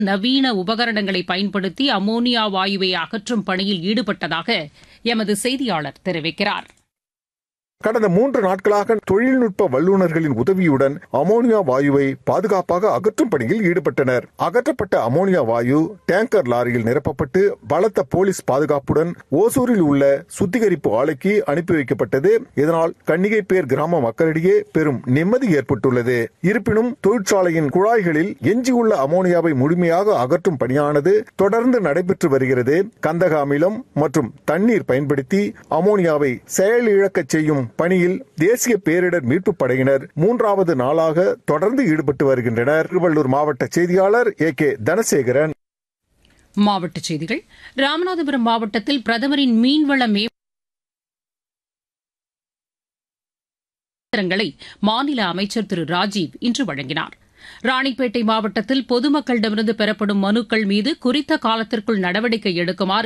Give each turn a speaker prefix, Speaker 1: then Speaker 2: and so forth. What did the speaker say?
Speaker 1: நவீன உபகரணங்களை பயன்படுத்தி அமோனியா வாயுவை அகற்றும் பணியில் ஈடுபட்டதாக எமது செய்தியாளர் தெரிவிக்கிறார்
Speaker 2: கடந்த மூன்று நாட்களாக தொழில்நுட்ப வல்லுநர்களின் உதவியுடன் அமோனியா வாயுவை பாதுகாப்பாக அகற்றும் பணியில் ஈடுபட்டனர் அகற்றப்பட்ட அமோனியா வாயு டேங்கர் லாரியில் நிரப்பப்பட்டு பலத்த போலீஸ் பாதுகாப்புடன் ஓசூரில் உள்ள சுத்திகரிப்பு ஆலைக்கு அனுப்பி வைக்கப்பட்டது இதனால் கன்னிகைப்பேர் கிராம மக்களிடையே பெரும் நிம்மதி ஏற்பட்டுள்ளது இருப்பினும் தொழிற்சாலையின் குழாய்களில் எஞ்சியுள்ள அமோனியாவை முழுமையாக அகற்றும் பணியானது தொடர்ந்து நடைபெற்று வருகிறது கந்தக அமிலம் மற்றும் தண்ணீர் பயன்படுத்தி அமோனியாவை செயலிழக்கச் செய்யும் பணியில் தேசிய பேரிடர் மீட்புப் படையினர் மூன்றாவது நாளாக தொடர்ந்து ஈடுபட்டு வருகின்றனர் திருவள்ளூர் மாவட்ட செய்தியாளர் ஏ கே தனசேகரன்
Speaker 1: மாவட்டச் செய்திகள் ராமநாதபுரம் மாவட்டத்தில் பிரதமரின் மீன்வள மே ங்களை மாநில அமைச்சர் திரு ராஜீவ் இன்று வழங்கினார் ராணிப்பேட்டை மாவட்டத்தில் பொதுமக்களிடமிருந்து பெறப்படும் மனுக்கள் மீது குறித்த காலத்திற்குள் நடவடிக்கை எடுக்குமாறு